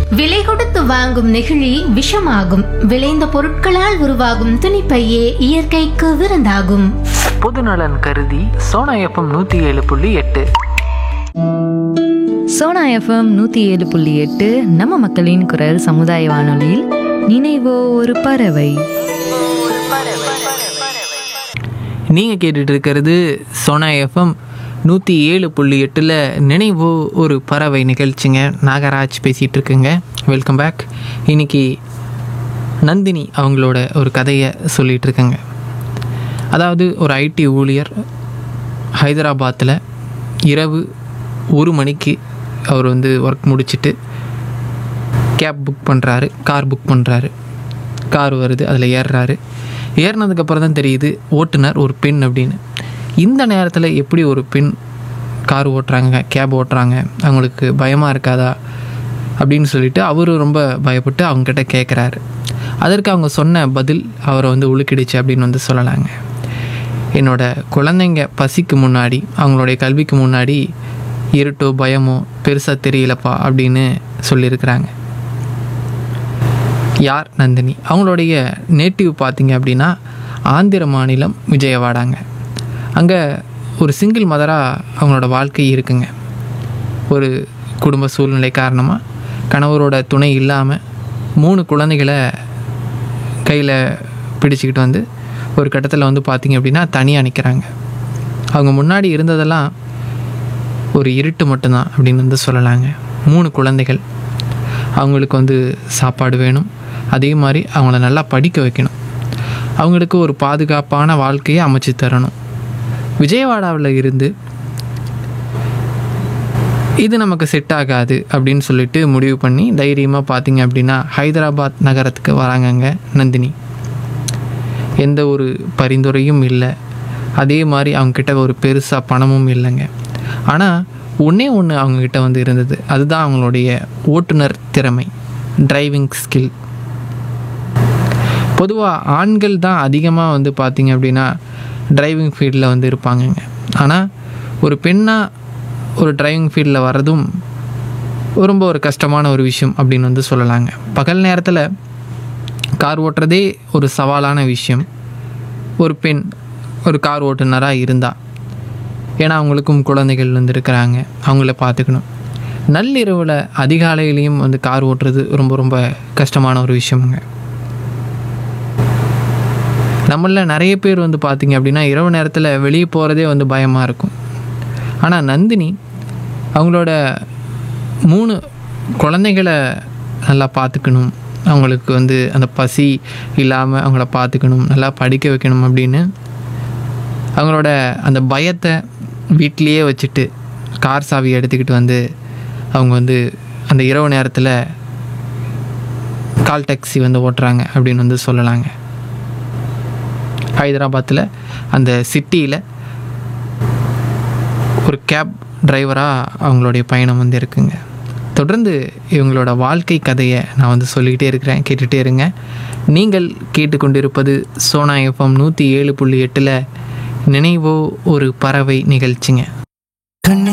விலை கொடுத்து வாங்கும் நெகிழி விஷமாகும் விளைந்த பொருட்களால் உருவாகும் துணிப்பையே இயற்கைக்கு விருந்தாகும் பொதுநலன் கருதி சோனா எஃப்எம் நூற்றி ஏழு புள்ளி எட்டு சோனா எஃப்எம் நூற்றி ஏழு புள்ளி எட்டு நம்ம மக்களின் குரல் சமுதாய வானொலியில் நினைவோ ஒரு பறவை நீங்கள் கேட்டுட்டு இருக்கிறது சோனா எஃப்எம் நூற்றி ஏழு புள்ளி எட்டில் நினைவோ ஒரு பறவை நிகழ்ச்சிங்க நாகராஜ் பேசிகிட்டு இருக்குங்க வெல்கம் பேக் இன்னைக்கு நந்தினி அவங்களோட ஒரு கதையை சொல்லிகிட்டு இருக்கேங்க அதாவது ஒரு ஐடி ஊழியர் ஹைதராபாத்தில் இரவு ஒரு மணிக்கு அவர் வந்து ஒர்க் முடிச்சிட்டு கேப் புக் பண்ணுறாரு கார் புக் பண்ணுறாரு கார் வருது அதில் ஏறுறாரு ஏறினதுக்கப்புறம் தான் தெரியுது ஓட்டுநர் ஒரு பெண் அப்படின்னு இந்த நேரத்தில் எப்படி ஒரு பெண் கார் ஓட்டுறாங்க கேப் ஓட்டுறாங்க அவங்களுக்கு பயமாக இருக்காதா அப்படின்னு சொல்லிட்டு அவர் ரொம்ப பயப்பட்டு அவங்கக்கிட்ட கேட்குறாரு அதற்கு அவங்க சொன்ன பதில் அவரை வந்து உழுக்கிடுச்சு அப்படின்னு வந்து சொல்லலாங்க என்னோட குழந்தைங்க பசிக்கு முன்னாடி அவங்களுடைய கல்விக்கு முன்னாடி இருட்டோ பயமோ பெருசாக தெரியலப்பா அப்படின்னு சொல்லியிருக்கிறாங்க யார் நந்தினி அவங்களுடைய நேட்டிவ் பார்த்தீங்க அப்படின்னா ஆந்திர மாநிலம் விஜயவாடாங்க அங்கே ஒரு சிங்கிள் மதராக அவங்களோட வாழ்க்கை இருக்குங்க ஒரு குடும்ப சூழ்நிலை காரணமாக கணவரோட துணை இல்லாமல் மூணு குழந்தைகளை கையில் பிடிச்சிக்கிட்டு வந்து ஒரு கட்டத்தில் வந்து பார்த்திங்க அப்படின்னா தனியாக நிற்கிறாங்க அவங்க முன்னாடி இருந்ததெல்லாம் ஒரு இருட்டு மட்டும்தான் அப்படின்னு வந்து சொல்லலாங்க மூணு குழந்தைகள் அவங்களுக்கு வந்து சாப்பாடு வேணும் அதே மாதிரி அவங்கள நல்லா படிக்க வைக்கணும் அவங்களுக்கு ஒரு பாதுகாப்பான வாழ்க்கையை அமைச்சு தரணும் விஜயவாடாவில் இருந்து இது நமக்கு செட் ஆகாது அப்படின்னு சொல்லிட்டு முடிவு பண்ணி தைரியமாக பார்த்தீங்க அப்படின்னா ஹைதராபாத் நகரத்துக்கு வராங்கங்க நந்தினி எந்த ஒரு பரிந்துரையும் இல்லை அதே மாதிரி அவங்கக்கிட்ட ஒரு பெருசாக பணமும் இல்லைங்க ஆனால் ஒன்றே ஒன்று அவங்கக்கிட்ட வந்து இருந்தது அதுதான் அவங்களுடைய ஓட்டுநர் திறமை டிரைவிங் ஸ்கில் பொதுவாக ஆண்கள் தான் அதிகமாக வந்து பார்த்திங்க அப்படின்னா டிரைவிங் ஃபீல்டில் வந்து இருப்பாங்கங்க ஆனால் ஒரு பெண்ணாக ஒரு டிரைவிங் ஃபீல்டில் வர்றதும் ரொம்ப ஒரு கஷ்டமான ஒரு விஷயம் அப்படின்னு வந்து சொல்லலாங்க பகல் நேரத்தில் கார் ஓட்டுறதே ஒரு சவாலான விஷயம் ஒரு பெண் ஒரு கார் ஓட்டுநராக இருந்தால் ஏன்னா அவங்களுக்கும் குழந்தைகள் வந்து இருக்கிறாங்க அவங்கள பார்த்துக்கணும் நள்ளிரவில் அதிகாலையிலையும் வந்து கார் ஓட்டுறது ரொம்ப ரொம்ப கஷ்டமான ஒரு விஷயமுங்க நம்மள நிறைய பேர் வந்து பார்த்திங்க அப்படின்னா இரவு நேரத்தில் வெளியே போகிறதே வந்து பயமாக இருக்கும் ஆனால் நந்தினி அவங்களோட மூணு குழந்தைகளை நல்லா பார்த்துக்கணும் அவங்களுக்கு வந்து அந்த பசி இல்லாமல் அவங்கள பார்த்துக்கணும் நல்லா படிக்க வைக்கணும் அப்படின்னு அவங்களோட அந்த பயத்தை வீட்டிலையே வச்சுட்டு கார் சாவி எடுத்துக்கிட்டு வந்து அவங்க வந்து அந்த இரவு நேரத்தில் கால் டாக்ஸி வந்து ஓட்டுறாங்க அப்படின்னு வந்து சொல்லலாங்க ஹைதராபாத்தில் அந்த சிட்டியில் ஒரு கேப் டிரைவராக அவங்களுடைய பயணம் வந்து இருக்குங்க தொடர்ந்து இவங்களோட வாழ்க்கை கதையை நான் வந்து சொல்லிக்கிட்டே இருக்கிறேன் கேட்டுகிட்டே இருங்க நீங்கள் கேட்டுக்கொண்டிருப்பது சோனா எஃப்எம் நூற்றி ஏழு புள்ளி எட்டில் நினைவோ ஒரு பறவை நிகழ்ச்சிங்க